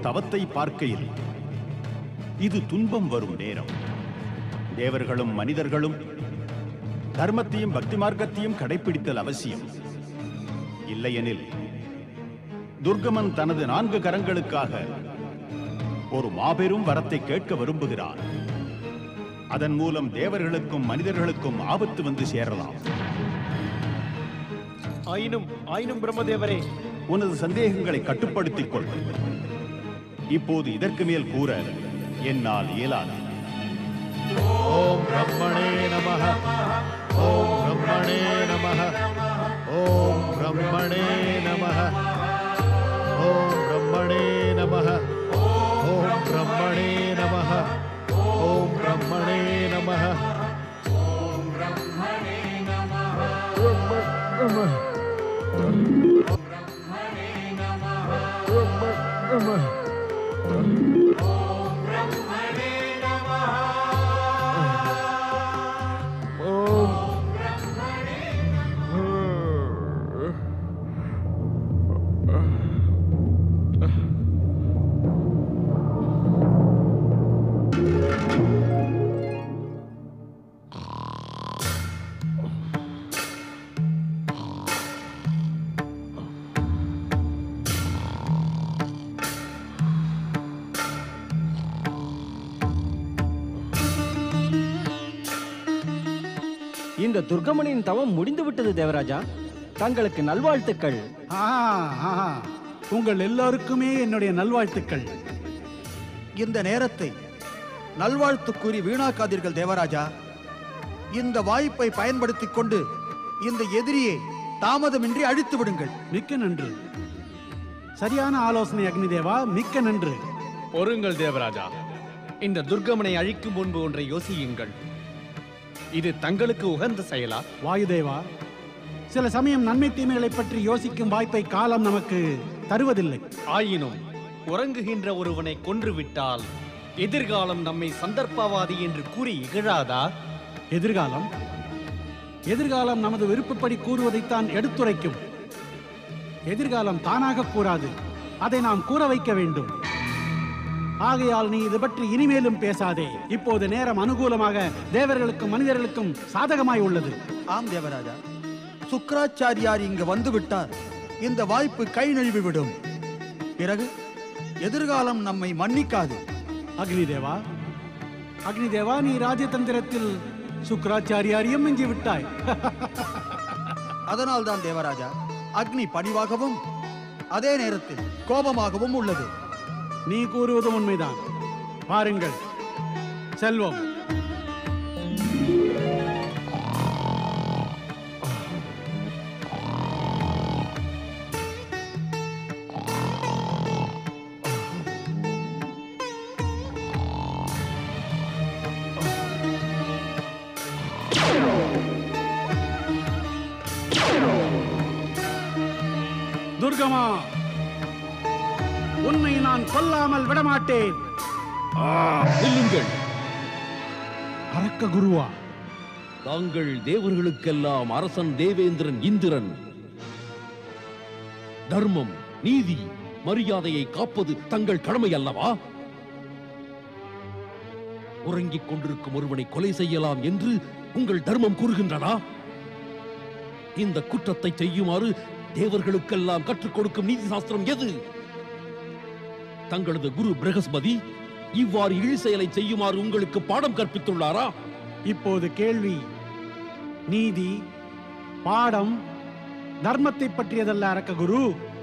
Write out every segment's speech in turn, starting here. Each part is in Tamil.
தவத்தை பார்க்கையில் இது துன்பம் வரும் நேரம் தேவர்களும் மனிதர்களும் தர்மத்தையும் பக்தி மார்க்கத்தையும் கடைபிடித்தல் அவசியம் இல்லையெனில் துர்கமன் தனது நான்கு கரங்களுக்காக ஒரு மாபெரும் வரத்தை கேட்க விரும்புகிறான் அதன் மூலம் தேவர்களுக்கும் மனிதர்களுக்கும் ஆபத்து வந்து சேரலாம் ஆயினும் ஆயினும் பிரம்மதேவரே உனது சந்தேகங்களை கட்டுப்படுத்திக் கொள் இப்போது இதற்கு மேல் கூற என்னால் இயலாது ஓம் பிரம்மணே நமः ஓம் பிரம்மணே நமः ஓம் பிரம்மணே நமः ஓம் பிரம்மணே நமः ஓம் பிரம்மணே நமः ஓம் பிரம்மணே நமः இந்த துர்கமனின் தவம் முடிந்து விட்டது தேவராஜா தங்களுக்கு நல்வாழ்த்துக்கள் ஆ, ஆ, உங்கள் எல்லோருக்குமே என்னுடைய நல்வாழ்த்துக்கள் இந்த நேரத்தை நல்வாழ்த்து கூறி வீணாக்காதீர்கள் தேவராஜா இந்த வாய்ப்பை பயன்படுத்திக் கொண்டு இந்த எதிரியை தாமதமின்றி அழித்து விடுங்கள் மிக்க நன்று சரியான ஆலோசனை அக்னிதேவா மிக்க நன்று பொறுங்கள் தேவராஜா இந்த துர்கமனை அழிக்கும் முன்பு ஒன்றை யோசியுங்கள் இது தங்களுக்கு உகந்த செயலா வாயுதேவா சில சமயம் நன்மை தீமைகளை பற்றி யோசிக்கும் வாய்ப்பை காலம் நமக்கு தருவதில்லை ஆயினும் உறங்குகின்ற ஒருவனை கொன்றுவிட்டால் எதிர்காலம் நம்மை சந்தர்ப்பவாதி என்று கூறி இகழாதா எதிர்காலம் எதிர்காலம் நமது விருப்பப்படி கூறுவதைத்தான் எடுத்துரைக்கும் எதிர்காலம் தானாக கூறாது அதை நாம் கூற வைக்க வேண்டும் ஆகையால் நீ இது பற்றி இனிமேலும் பேசாதே இப்போது நேரம் அனுகூலமாக தேவர்களுக்கும் மனிதர்களுக்கும் சாதகமாய் உள்ளது ஆம் தேவராஜா சுக்கராச்சாரியார் இங்கு வந்துவிட்டார் இந்த வாய்ப்பு கை நழுவி விடும் பிறகு எதிர்காலம் நம்மை மன்னிக்காது அக்னிதேவா அக்னிதேவா நீ ராஜதந்திரத்தில் சுக்கராச்சாரியாரையும் மிஞ்சி விட்டாய் அதனால்தான் தேவராஜா அக்னி பணிவாகவும் அதே நேரத்தில் கோபமாகவும் உள்ளது நீ கூறுவது உண்மைதான் பாருங்கள் செல்வம் துர்கமா உன்னை நான் கொல்லாமல் விடமாட்டேன் நில்லுங்கள் அரக்க குருவா தாங்கள் தேவர்களுக்கெல்லாம் அரசன் தேவேந்திரன் இந்திரன் தர்மம் நீதி மரியாதையை காப்பது தங்கள் கடமை அல்லவா உறங்கிக் கொண்டிருக்கும் ஒருவனை கொலை செய்யலாம் என்று உங்கள் தர்மம் கூறுகின்றனா இந்த குற்றத்தை செய்யுமாறு தேவர்களுக்கெல்லாம் கற்றுக் கொடுக்கும் நீதி சாஸ்திரம் எது தங்களது குரு பிரகஸ்பதி இவ்வாறு இழி செயலை செய்யுமாறு உங்களுக்கு பாடம் கற்பித்துள்ளாரா இப்போது கேள்வி நீதி பாடம் தர்மத்தை பற்றியதல்ல அரக்க குரு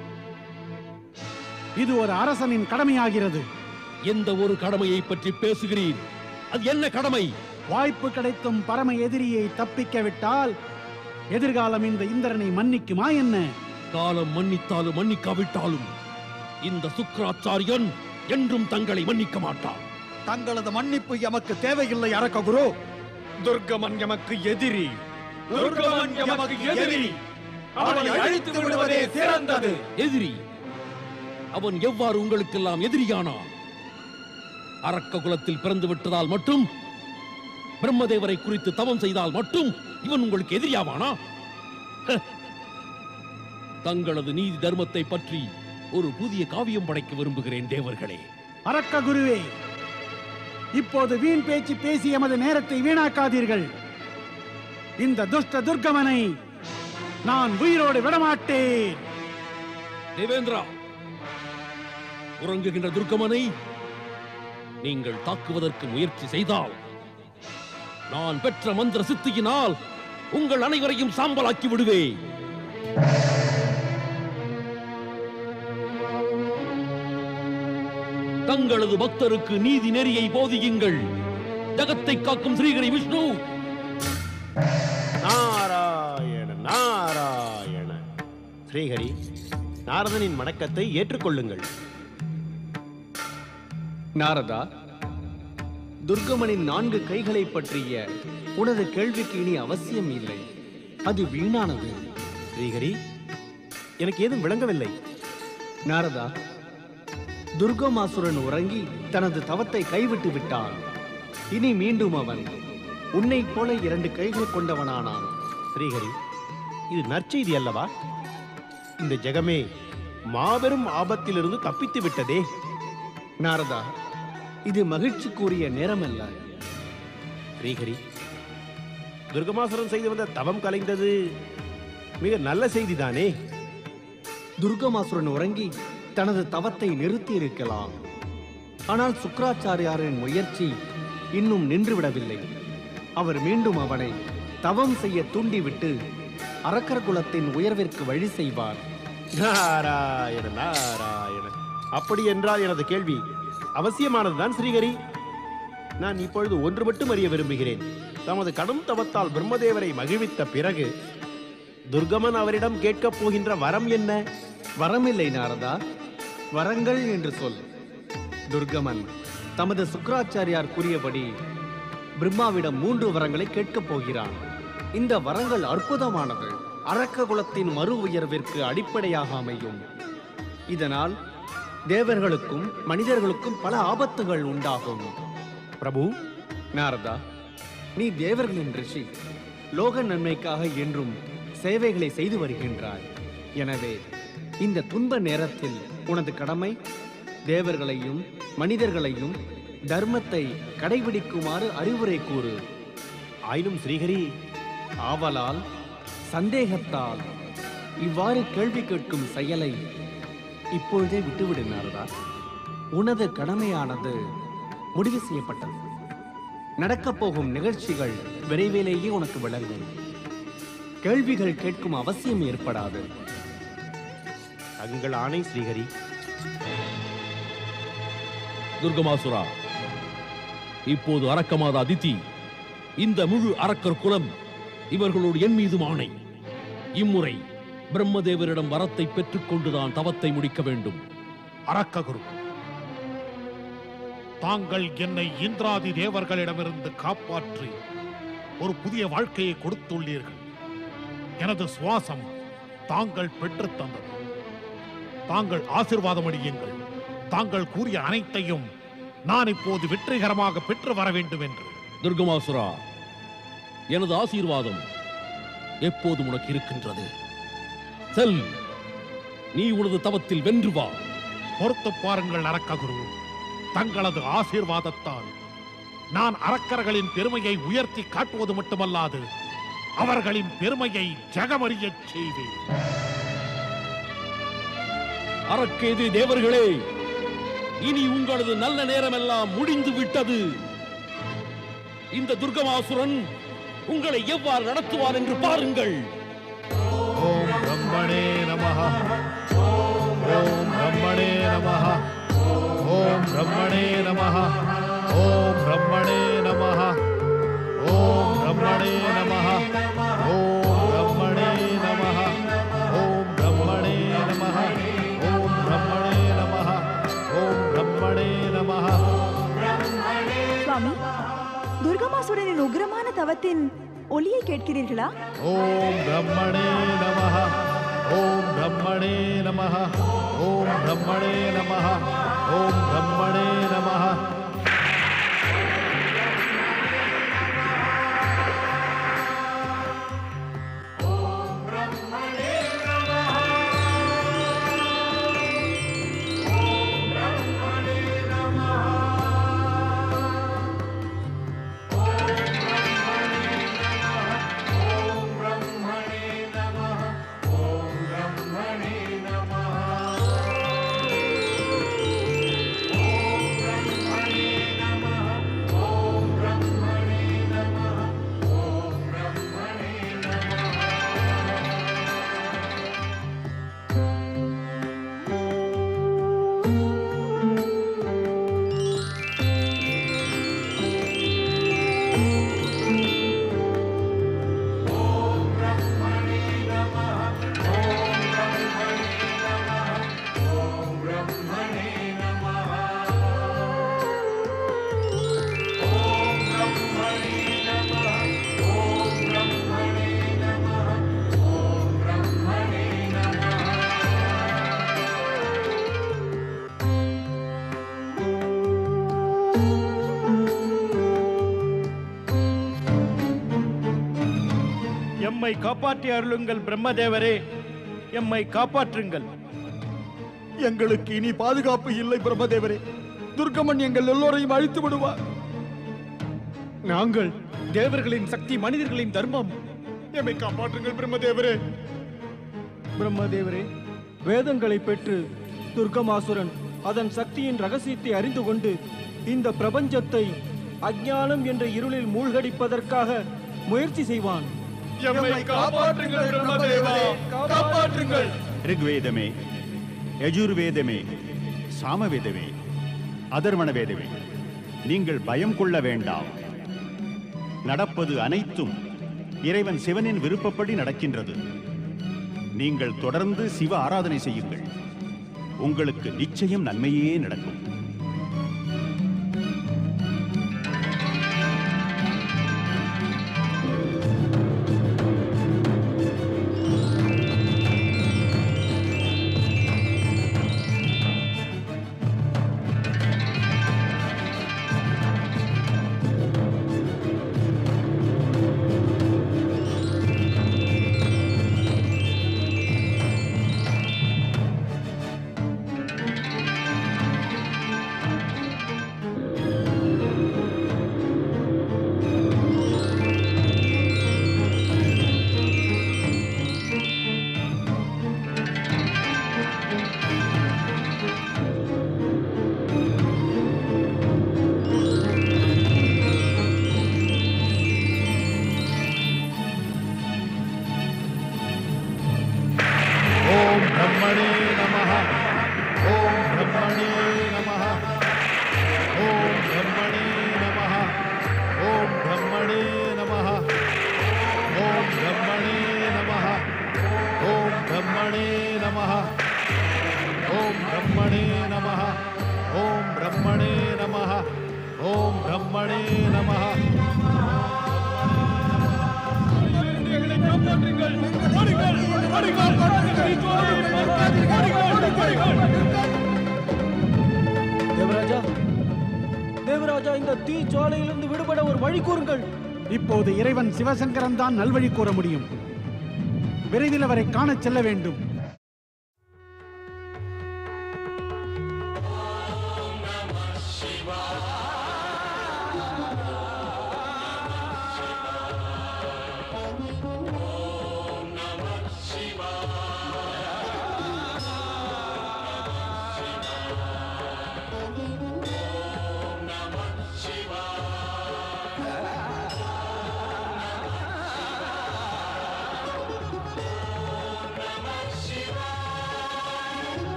இது ஒரு அரசனின் கடமையாகிறது எந்த ஒரு கடமையை பற்றி பேசுகிறீர் அது என்ன கடமை வாய்ப்பு கிடைத்தும் பரம எதிரியை தப்பிக்க விட்டால் எதிர்காலம் இந்த இந்திரனை மன்னிக்குமா என்ன காலம் மன்னித்தாலும் மன்னிக்காவிட்டாலும் இந்த சுக்கராச்சாரியன் என்றும் தங்களை மன்னிக்க மாட்டான் தங்களது மன்னிப்பு எமக்கு தேவையில்லை அரக்க குரு துர்கமன் எமக்கு எதிரி துர்கமன் எமக்கு எதிரி அவனை அழித்து விடுவதே சிறந்தது எதிரி அவன் எவ்வாறு உங்களுக்கெல்லாம் எதிரியானான் அரக்க குலத்தில் பிறந்து விட்டதால் மட்டும் பிரம்மதேவரை குறித்து தவம் செய்தால் மட்டும் இவன் உங்களுக்கு எதிரியாவானா ஹ! தங்களது நீதி தர்மத்தை பற்றி ஒரு புதிய காவியம் படைக்க விரும்புகிறேன் தேவர்களே அரக்க குருவே இப்போது வீண் பேச்சு பேசி எமது நேரத்தை வீணாக்காதீர்கள் இந்த துஷ்ட துர்கமனை நான் உயிரோடு விடமாட்டேன் தேவேந்திரா உறங்குகின்ற துர்க்கமனை நீங்கள் தாக்குவதற்கு முயற்சி செய்தால் நான் பெற்ற மந்திர சித்தியினால் உங்கள் அனைவரையும் சாம்பலாக்கி விடுவேன் தங்களது பக்தருக்கு நீதி நெறியை போதியுங்கள் ஜகத்தை காக்கும் ஸ்ரீஹரி விஷ்ணு நாராயண நாராயண ஸ்ரீஹரி நாரதனின் வணக்கத்தை ஏற்றுக்கொள்ளுங்கள் நாரதா துர்கமனின் நான்கு கைகளை பற்றிய உனது கேள்விக்கு இனி அவசியம் இல்லை அது வீணானது ஸ்ரீஹரி எனக்கு ஏதும் விளங்கவில்லை நாரதா துர்கமாசுரன் உறங்கி தனது தவத்தை கைவிட்டு விட்டான் இனி மீண்டும் அவன் உன்னைப் போல இரண்டு கைகள் கொண்டவனானான் ஸ்ரீஹரி இது நற்செய்தி அல்லவா இந்த ஜெகமே மாபெரும் ஆபத்திலிருந்து தப்பித்து விட்டதே நாரதா இது மகிழ்ச்சிக்குரிய நேரமல்ல ஸ்ரீஹரி துர்கமாசுரன் செய்து வந்த தவம் கலைந்தது மிக நல்ல செய்திதானே துர்கமாசுரன் உறங்கி தனது தவத்தை நிறுத்தி இருக்கலாம் ஆனால் சுக்கராச்சாரியாரின் முயற்சி இன்னும் நின்றுவிடவில்லை அவர் மீண்டும் அவனை தவம் செய்ய தூண்டிவிட்டு அரக்கர் குலத்தின் உயர்விற்கு வழி செய்வார் நாராயண நாராயண அப்படி என்றால் எனது கேள்வி அவசியமானதுதான் ஸ்ரீஹரி நான் இப்பொழுது ஒன்று மட்டும் அறிய விரும்புகிறேன் தமது கடும் தவத்தால் பிரம்மதேவரை மகிழ்வித்த பிறகு துர்கமன் அவரிடம் கேட்கப் போகின்ற வரம் என்ன வரமில்லை நாரதா வரங்கள் என்று சொல் துர்கமன் தமது சுக்கராச்சாரியார் கூறியபடி பிரம்மாவிடம் மூன்று வரங்களை கேட்கப் போகிறான் இந்த வரங்கள் அற்புதமானது அரக்க குலத்தின் மறு உயர்விற்கு அடிப்படையாக அமையும் இதனால் தேவர்களுக்கும் மனிதர்களுக்கும் பல ஆபத்துகள் உண்டாகும் பிரபு நாரதா நீ தேவர்களின் ரிஷி லோக நன்மைக்காக என்றும் சேவைகளை செய்து வருகின்றாய் எனவே இந்த துன்ப நேரத்தில் உனது கடமை தேவர்களையும் மனிதர்களையும் தர்மத்தை கடைபிடிக்குமாறு அறிவுரை கூறு ஆயினும் ஸ்ரீஹரி ஆவலால் சந்தேகத்தால் இவ்வாறு கேள்வி கேட்கும் செயலை இப்பொழுதே விட்டுவிடு நாரதா உனது கடமையானது முடிவு செய்யப்பட்டது நடக்கப் போகும் நிகழ்ச்சிகள் விரைவிலேயே உனக்கு விளங்கும் கேள்விகள் கேட்கும் அவசியம் ஏற்படாது தங்கள் ஆணை ஸ்ரீஹரி துர்கமாசுரா இப்போது அரக்கமாத அதித்தி இந்த முழு அரக்கர் குலம் இவர்களோடு என் மீதும் ஆணை இம்முறை பிரம்மதேவரிடம் வரத்தை பெற்றுக்கொண்டுதான் தவத்தை முடிக்க வேண்டும் அரக்ககுரு தாங்கள் என்னை இந்திராதி தேவர்களிடமிருந்து காப்பாற்றி ஒரு புதிய வாழ்க்கையை கொடுத்துள்ளீர்கள் எனது சுவாசம் தாங்கள் பெற்றுத் தந்தது தாங்கள் ஆசிர்வாதம் அடியுங்கள் தாங்கள் கூறிய அனைத்தையும் நான் இப்போது வெற்றிகரமாக பெற்று வர வேண்டும் என்று துர்கமாசுரா எனது ஆசீர்வாதம் எப்போதும் உனக்கு இருக்கின்றது செல் நீ உனது தவத்தில் வென்று வா பொறுத்து பாருங்கள் அரக்ககுரு தங்களது ஆசீர்வாதத்தால் நான் அரக்கர்களின் பெருமையை உயர்த்தி காட்டுவது மட்டுமல்லாது அவர்களின் பெருமையை ஜெகமறியச் செய்வேன் அரக்கேது தேவர்களே இனி உங்களது நல்ல நேரமெல்லாம் முடிந்து விட்டது இந்த துர்கமாசுரன் உங்களை எவ்வாறு நடத்துவார் என்று பாருங்கள் ஓம் பிரம்மணே நமः ஓம் பிரம்மணே நமः ஓம் பிரம்மணே நமः ஓம் பிரம்மணே நமः ஓம் பிரம்மணே நமः ஓம் பிரம்மணே நமः ஓம் பிரம்மணே நமः ஓம் பிரம்மணே நமः ஓம் பிரம்மணே நமः சுவாமி துர்கமாசுரனின் உக்கிரமான தவத்தின் ஒலியை கேட்கிறீர்களா ஓம் பிரம்மணே நமः ஓம் பிரம்மணே நமः ஓம் பிரம்மணே நமः ஓம் பிரம்மணே நமः எம்மை காப்பாற்றி அருளுங்கள் பிரம்மதேவரே எம்மை காப்பாற்றுங்கள் எங்களுக்கு இனி பாதுகாப்பு இல்லை பிரம்மதேவரே துர்கமன் எங்கள் எல்லோரையும் அழித்து விடுவார் நாங்கள் தேவர்களின் சக்தி மனிதர்களின் தர்மம் எம்மை காப்பாற்றுங்கள் பிரம்மதேவரே பிரம்மதேவரே வேதங்களை பெற்று துர்கமாசுரன் அதன் சக்தியின் ரகசியத்தை அறிந்து கொண்டு இந்த பிரபஞ்சத்தை அஞ்ஞானம் என்ற இருளில் மூழ்கடிப்பதற்காக முயற்சி செய்வான் எம்மை காப்பாற்றுங்கள் பிரம்மதேவா காப்பாற்றுங்கள் ரிக்வேதமே யஜுர்வேதமே சாமவேதமே அதர்வண வேதமே நீங்கள் பயம் கொள்ள வேண்டாம் நடப்பது அனைத்தும் இறைவன் சிவனின் விருப்பப்படி நடக்கின்றது நீங்கள் தொடர்ந்து சிவ ஆராதனை செய்யுங்கள் உங்களுக்கு நிச்சயம் நன்மையே நடக்கும் ஓம் பிரம்மணே நமः ஓம் பிரம்மணே நமः ஓம் பிரம்மணே நமः ஓம் பிரம்மணே நமः ஓம் பிரம்மணே நமः ஓம் பிரம்மணே நமः ஓம் பிரம்மணே நமः ஓம் பிரம்மணே நமः ஓம் பிரம்மணே நமः தேவராஜா தேவராஜா இந்த தீ ஜுவாலையிலிருந்து விடுபட ஒரு வழி கூறுங்கள் இப்போது இறைவன் சிவசங்கரன் தான் நல்வழி கூற முடியும் விரைவில் அவரை காணச் செல்ல வேண்டும்